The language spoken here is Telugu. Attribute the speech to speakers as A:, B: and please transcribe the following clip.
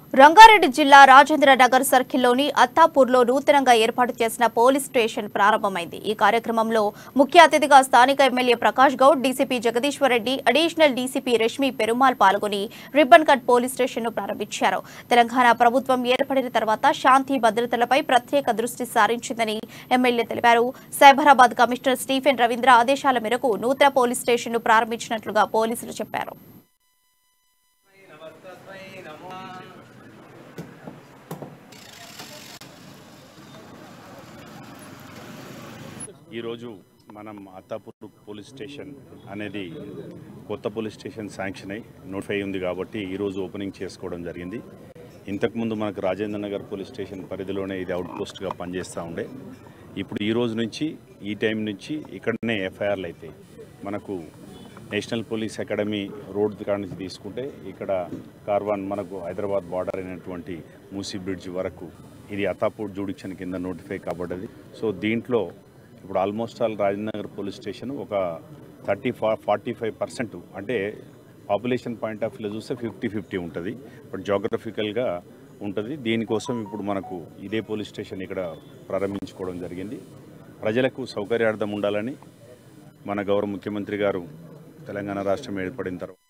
A: రంగారెడ్డి జిల్లా రాజేంద్ర నగర్ సర్కిల్లోని అత్తాపూర్లో నూతనంగా ఏర్పాటు చేసిన పోలీస్ స్టేషన్ ప్రారంభమైంది ఈ కార్యక్రమంలో ముఖ్య అతిథిగా స్థానిక MLA Prakash Goud DCP Jagadishwar Reddy additional DCP Rashmi Perumal పాల్గొని రిబ్బన్ కట్ పోలీస్ స్టేషన్ను ప్రారంభించారు తెలంగాణ ప్రభుత్వం ఏర్పడిన తర్వాత శాంతి భద్రతలపై ప్రత్యేక దృష్టి సారించిందని ఎమ్మెల్యే తెలిపారు సైబరాబాద్ కమిషనర్ స్టీఫెన్ రవీంద్ర ఆదేశాల మేరకు నూతన పోలీస్ స్టేషన్ను ప్రారంభించినట్లుగా పోలీసులు చెప్పారు
B: ఈరోజు మనం అత్తాపూర్ పోలీస్ స్టేషన్ అనేది కొత్త పోలీస్ స్టేషన్ శాంక్షన్ అయి నోటిఫై ఉంది కాబట్టి ఈరోజు ఓపెనింగ్ చేసుకోవడం జరిగింది ఇంతకుముందు మనకు రాజేంద్ర నగర్ పోలీస్ స్టేషన్ పరిధిలోనే ఇది అవుట్ పోస్ట్గా పనిచేస్తూ ఉండే ఇప్పుడు ఈ రోజు నుంచి ఈ టైం నుంచి ఇక్కడనే ఎఫ్ఐఆర్లు అవుతాయి మనకు నేషనల్ పోలీస్ అకాడమీ రోడ్ కాడ నుంచి తీసుకుంటే ఇక్కడ కార్వాన్ మనకు హైదరాబాద్ బార్డర్ అయినటువంటి మూసీ బ్రిడ్జ్ వరకు ఇది అతాపూర్ జూడిక్షన్ కింద నోటిఫై కాబడ్డది సో దీంట్లో ఇప్పుడు almost all Rajanagar police station ఒక థర్టీ ఫా ఫార్టీ ఫైవ్ పర్సెంట్ అంటే పాపులేషన్ పాయింట్ ఆఫ్ వ్యూలో చూస్తే ఫిఫ్టీ ఫిఫ్టీ ఉంటుంది బట్ జాగ్రఫికల్గా ఉంటుంది దీనికోసం ఇప్పుడు మనకు ఇదే పోలీస్ స్టేషన్ ఇక్కడ ప్రారంభించుకోవడం జరిగింది ప్రజలకు సౌకర్యార్థం ఉండాలని మన గౌరవ ముఖ్యమంత్రి గారు తెలంగాణ రాష్ట్రం ఏర్పడిన తర్వాత